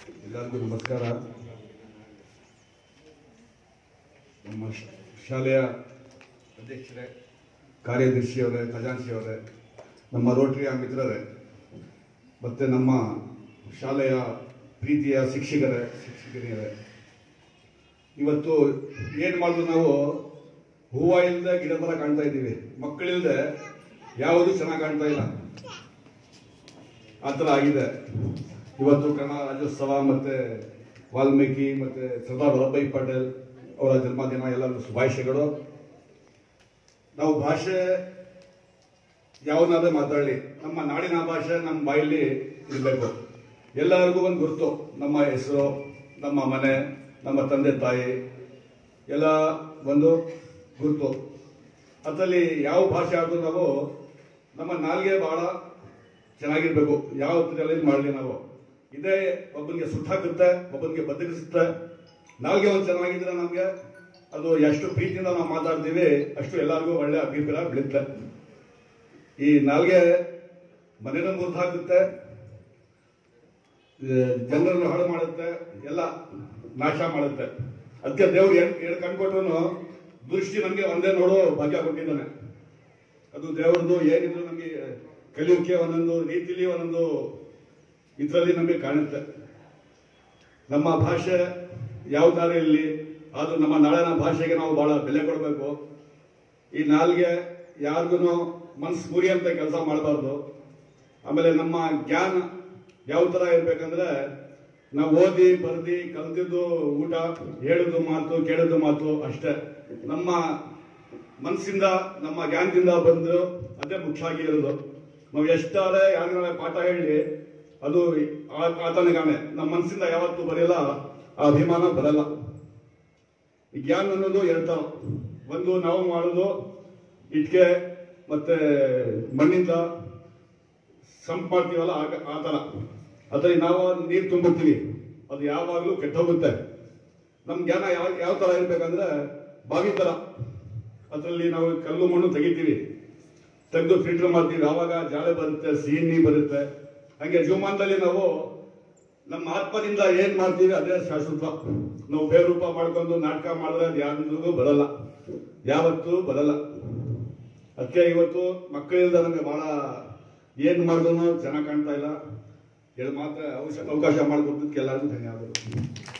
ಎಲ್ಲರಿಗೂ ನಮಸ್ಕಾರ ನಮ್ಮ ಶ- ಶಾಲೆಯ ಅಧ್ಯಕ್ಷರೇ ಕಾರ್ಯದರ್ಶಿಯವರೇ ಖಜಾನ್ಸಿಯವರೇ ನಮ್ಮ ರೋಟರಿಯ ಮಿತ್ರರೇ ಮತ್ತು ನಮ್ಮ ಶಾಲೆಯ ಪ್ರೀತಿಯ ಶಿಕ್ಷಕರೇ ಶಿಕ್ಷಕರಿಯರೇ ಇವತ್ತು ಏನು ಮಾಡಿದ್ರು ನಾವು ಹೂವು ಇಲ್ಲದೆ ಗಿಡ ಥರ ಕಾಣ್ತಾ ಇದ್ದೀವಿ ಮಕ್ಕಳಿಲ್ಲದೆ ಯಾವುದು ಚೆನ್ನಾಗಿ ಕಾಣ್ತಾ ಇಲ್ಲ ಆ ಥರ ಆಗಿದೆ ಇವತ್ತು ಕನ್ನಡ ರಾಜ್ಯೋತ್ಸವ ಮತ್ತೆ ವಾಲ್ಮೀಕಿ ಮತ್ತೆ ಸರ್ದಾರ್ ವಲ್ಲಭಾಯಿ ಪಟೇಲ್ ಅವರ ಜನ್ಮದಿನ ಎಲ್ಲರಿಗೂ ಶುಭಾಶಯಗಳು ನಾವು ಭಾಷೆ ಯಾವನಾದ್ರೆ ಮಾತಾಡಲಿ ನಮ್ಮ ನಾಡಿನ ಭಾಷೆ ನಮ್ಮ ಬಾಯಲ್ಲಿ ಇರಬೇಕು ಎಲ್ಲರಿಗೂ ಒಂದು ಗುರುತು ನಮ್ಮ ಹೆಸರು ನಮ್ಮ ಮನೆ ನಮ್ಮ ತಂದೆ ತಾಯಿ ಎಲ್ಲ ಒಂದು ಗುರುತು ಅದರಲ್ಲಿ ಯಾವ ಭಾಷೆ ಆದ್ರೂ ನಾವು ನಮ್ಮ ನಾಲ್ಗೆ ಬಹಳ ಚೆನ್ನಾಗಿರ್ಬೇಕು ಯಾವ ರೀತಿಯಲ್ಲಿ ಮಾಡಲಿ ನಾವು ಇದೇ ಒಬ್ಬನಿಗೆ ಸುಟ್ಟಾಕುತ್ತೆ ಒಬ್ಬನಿಗೆ ಬದಲಿಸುತ್ತೆ ನಾಲ್ಗೆ ಒಂದು ಚೆನ್ನಾಗಿದ್ರೆ ನಮಗೆ ಅದು ಎಷ್ಟು ಪ್ರೀತಿಯಿಂದ ನಾವು ಮಾತಾಡ್ತೀವಿ ಅಷ್ಟು ಎಲ್ಲರಿಗೂ ಒಳ್ಳೆ ಅಭಿಪ್ರಾಯ ಬೀಳುತ್ತೆ ಈ ನಾಲ್ಗೆ ಮನೆಯನ್ನು ಮುರಿದು ಹಾಕುತ್ತೆ ಜನರನ್ನು ಹಾಳು ಮಾಡುತ್ತೆ ಎಲ್ಲ ನಾಶ ಮಾಡುತ್ತೆ ಅದಕ್ಕೆ ದೇವ್ರು ಏನು ಏನು ಕಂಡ್ಕೊಟ್ರು ದೃಷ್ಟಿ ನಮಗೆ ಒಂದೇ ನೋಡೋ ಭಾಗ್ಯ ಕೊಟ್ಟಿದ್ದಾನೆ ಅದು ದೇವರದು ಏನಿದ್ರು ನಮಗೆ ಕಲಿಯೋಕೆ ಒಂದೊಂದು ರೀತಿಲಿ ಒಂದೊಂದು ಇದರಲ್ಲಿ ನಮಗೆ ಕಾಣುತ್ತೆ ನಮ್ಮ ಭಾಷೆ ಯಾವ ದಾರಿಯಲ್ಲಿ ಆದ್ರೂ ನಮ್ಮ ನಾಡಿನ ಭಾಷೆಗೆ ನಾವು ಬಹಳ ಬೆಲೆ ಕೊಡಬೇಕು ಈ ನಾಲ್ಗೆ ಯಾರಿಗೂ ಮನ್ಸು ಮುರಿಯಂತ ಕೆಲಸ ಮಾಡಬಾರ್ದು ಆಮೇಲೆ ನಮ್ಮ ಜ್ಞಾನ ಯಾವ ತರ ಇರ್ಬೇಕಂದ್ರೆ ನಾವು ಓದಿ ಬರ್ದಿ ಕಲ್ತಿದ್ದು ಊಟ ಹೇಳುದು ಮಾತು ಕೇಳೋದು ಮಾತು ಅಷ್ಟೇ ನಮ್ಮ ಮನಸ್ಸಿಂದ ನಮ್ಮ ಜ್ಞಾನದಿಂದ ಬಂದು ಅದೇ ಮುಖ್ಯ ಆಗಿರೋದು ನಾವು ಎಷ್ಟಾರೆ ಯಾರಿಗಾರ ಪಾಠ ಹೇಳಿ ಅದು ಆ- ಆತನಿಗಾನೆ ನಮ್ಮ ಮನಸ್ಸಿಂದ ಯಾವತ್ತೂ ಬರೆಯಲ್ಲ ಆ ಅಭಿಮಾನ ಬರಲ್ಲ ಈ ಜ್ಞಾನ ಅನ್ನೋದು ಎರಡು ಥರ ಒಂದು ನಾವು ಮಾಡೋದು ಇಟ್ಕೆ ಮತ್ತೆ ಮಣ್ಣಿಂದ ಸಂಪ್ ಮಾಡ್ತೀವಲ್ಲ ಆಗ ಆ ಥರ ಅದ್ರಲ್ಲಿ ನಾವು ನೀರು ತುಂಬಿರ್ತೀವಿ ಅದು ಯಾವಾಗಲೂ ಕೆಟ್ಟೋಗುತ್ತೆ ನಮ್ಮ ಜ್ಞಾನ ಯಾವ ಯಾವ ಥರ ಇರ್ಬೇಕಂದ್ರೆ ಬಾವಿ ಥರ ಅದರಲ್ಲಿ ನಾವು ಕಲ್ಲು ಮಣ್ಣು ತೆಗಿತೀವಿ ತೆಗೆದು ಫಿಲ್ಟರ್ ಮಾಡ್ತೀವಿ ಆವಾಗ ಜಾಳೆ ಬರುತ್ತೆ ಸಿಹಿ ನೀರು ಬರುತ್ತೆ ಹಂಗೆ ಜೀವಮಾನದಲ್ಲಿ ನಾವು ನಮ್ಮ ಆತ್ಮದಿಂದ ಏನ್ ಮಾಡ್ತೀವಿ ಅದೇ ಶಾಶ್ವತ ನಾವು ಬೇರೂಪ ಮಾಡ್ಕೊಂಡು ನಾಟಕ ಮಾಡಿದ್ರೆ ಅದು ಯಾರಿಗೂ ಬರಲ್ಲ ಯಾವತ್ತೂ ಬರಲ್ಲ ಅದಕ್ಕೆ ಇವತ್ತು ಮಕ್ಕಳಿಂದ ನಮಗೆ ಬಹಳ ಏನ್ ಮಾಡಿದ್ರು ಚೆನ್ನಾಗಿ ಕಾಣ್ತಾ ಇಲ್ಲ ಎರಡು ಮಾತ್ರ ಅವಕಾಶ ಮಾಡಿಕೊಟ್ಟಿದ್ದಕ್ಕೆ ಎಲ್ಲರಿಗೂ ಧನ್ಯವಾದಗಳು